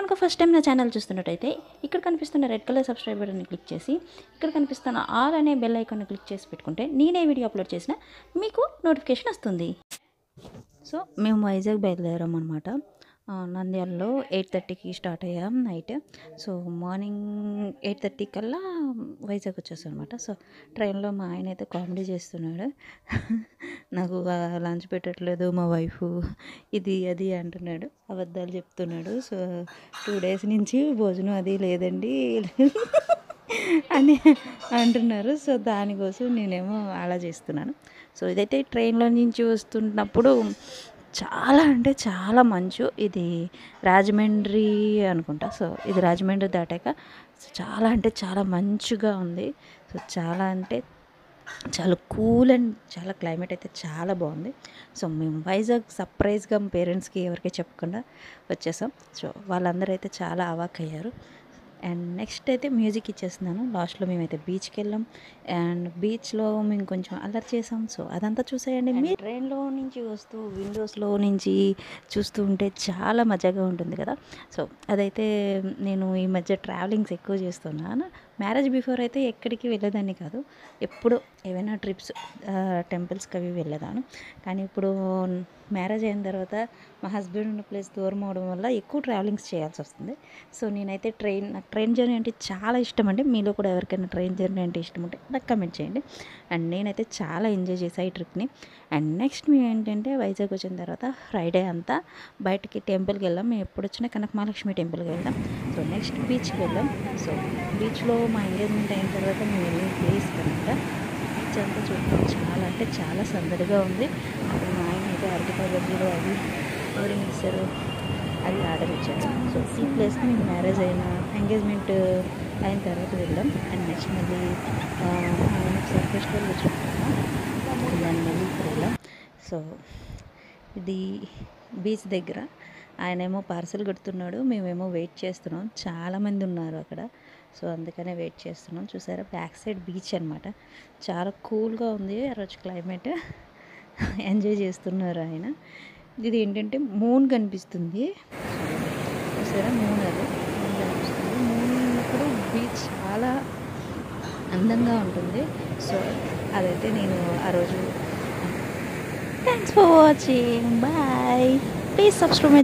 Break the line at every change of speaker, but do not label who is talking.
కనుక first time నా channel చూస్తున్నట్టయితే ఇక్కడ కనిపిస్తున్న రెడ్ కలర్ సబ్స్క్రైబ్ బటన్ని క్లిక్ చేసి ఇక్కడ కనిపిస్తున్న ఆల్ అనే బెల్ ఐకాన్ని క్లిక్ చేసి పెట్టుకుంటే నేనే వీడియో అప్లోడ్ చేసినా మీకు నోటిఫికేషన్ వస్తుంది సో మేము వైజాగ్ బయలుదేరాం అనమాట నంద్యాలలో ఎయిట్ థర్టీకి స్టార్ట్ అయ్యాం night so morning eight thirty కల్లా వైజాగ్ వచ్చేస్తాం అనమాట సో ట్రైన్లో మా ఆయన అయితే కామెడీ చేస్తున్నాడు నాకు లంచ్ పెట్టట్లేదు మా వైఫ్ ఇది అది అంటున్నాడు అబద్ధాలు చెప్తున్నాడు సో టూ డేస్ నుంచి భోజనం అది లేదండి అని అంటున్నారు సో దానికోసం నేనేమో అలా చేస్తున్నాను సో ఇదైతే ట్రైన్లో నుంచి వస్తున్నప్పుడు చాలా అంటే చాలా మంచు ఇది రాజమండ్రి అనుకుంటా సో ఇది రాజమండ్రి దాటాక సో చాలా అంటే చాలా మంచుగా ఉంది సో చాలా అంటే చాలా కూల్ అండ్ చాలా క్లైమేట్ అయితే చాలా బాగుంది సో మేము వైజాగ్ సర్ప్రైజ్గా మా పేరెంట్స్కి ఎవరికి చెప్పకుండా వచ్చేసాం సో వాళ్ళందరూ అయితే చాలా అవాక్ అయ్యారు అండ్ నెక్స్ట్ అయితే మ్యూజిక్ ఇచ్చేస్తున్నాను లాస్ట్లో మేమైతే బీచ్కి వెళ్ళాం అండ్ బీచ్లో మేము కొంచెం అల్లరి చేసాం సో అదంతా చూసేయండి మీ ట్రైన్లో నుంచి వస్తూ విండోస్లో నుంచి చూస్తూ ఉంటే చాలా మజాగా ఉంటుంది కదా సో అదైతే నేను ఈ మధ్య ట్రావెలింగ్స్ ఎక్కువ చేస్తున్నాను మ్యారేజ్ బిఫోర్ అయితే ఎక్కడికి వెళ్ళేదాన్ని కాదు ఎప్పుడు ఏవైనా ట్రిప్స్ టెంపుల్స్కి అవి వెళ్ళేదాను కానీ ఇప్పుడు మ్యారేజ్ అయిన తర్వాత మా హస్బెండ్ ఉన్న ప్లేస్ దూరం అవడం వల్ల ఎక్కువ ట్రావెలింగ్స్ చేయాల్సి వస్తుంది సో నేనైతే ట్రైన్ నాకు ట్రైన్ జర్నీ అంటే చాలా ఇష్టం అండి మీలో కూడా ఎవరికైనా ట్రైన్ జర్నీ అంటే ఇష్టం ఉంటే నాకు కమెంట్ చేయండి అండ్ నేనైతే చాలా ఎంజాయ్ చేశాను ఈ ట్రిప్ని అండ్ నెక్స్ట్ మేము ఏంటంటే వైజాగ్ వచ్చిన తర్వాత ఫ్రైడే అంతా బయటికి టెంపుల్కి వెళ్ళాం మేము ఎప్పుడు వచ్చినా కనక మహాలక్ష్మి టెంపుల్కి వెళ్దాం సో నెక్స్ట్ బీచ్కి వెళ్ళాం సో బీచ్లో మా ఎంగేజ్మెంట్ అయిన తర్వాత మేము వెళ్ళిన ప్లేస్ కనుక బీచ్ అంతా చూడటం చాలా అంటే చాలా సందడిగా ఉంది అప్పుడు మా ఆయన అయితే అరటికాయ బజ్జీలు అవి ఎవరి మిక్సర్ అది ఆర్డర్ ఇచ్చారు సో ఈ ప్లేస్కి మేము మ్యారేజ్ అయిన ఎంగేజ్మెంట్ అయిన తర్వాత వెళ్ళాం అండ్ నెక్స్ట్ మళ్ళీ ఆయన ఒకసారి ఫెస్టివల్ వచ్చినప్పుడు దాన్ని మళ్ళీ ఇక్కడ వెళ్ళాం సో ఇది బీచ్ దగ్గర ఆయనేమో పార్సల్ కడుతున్నాడు మేమేమో వెయిట్ చేస్తున్నాం చాలామంది ఉన్నారు అక్కడ సో అందుకనే వెయిట్ చేస్తున్నాం చూసారా బ్యాక్ సైడ్ బీచ్ అనమాట చాలా కూల్గా ఉంది ఆ రోజు క్లైమేట్ ఎంజాయ్ చేస్తున్నారు ఆయన ఇది ఏంటంటే మూన్ కనిపిస్తుంది చూసారా మూన్ అది మూన్ కనిపిస్తుంది మూన్ ఉన్నప్పుడు బీచ్ చాలా అందంగా ఉంటుంది సో అదైతే నేను ఆ రోజు thanks for watching bye please subscribe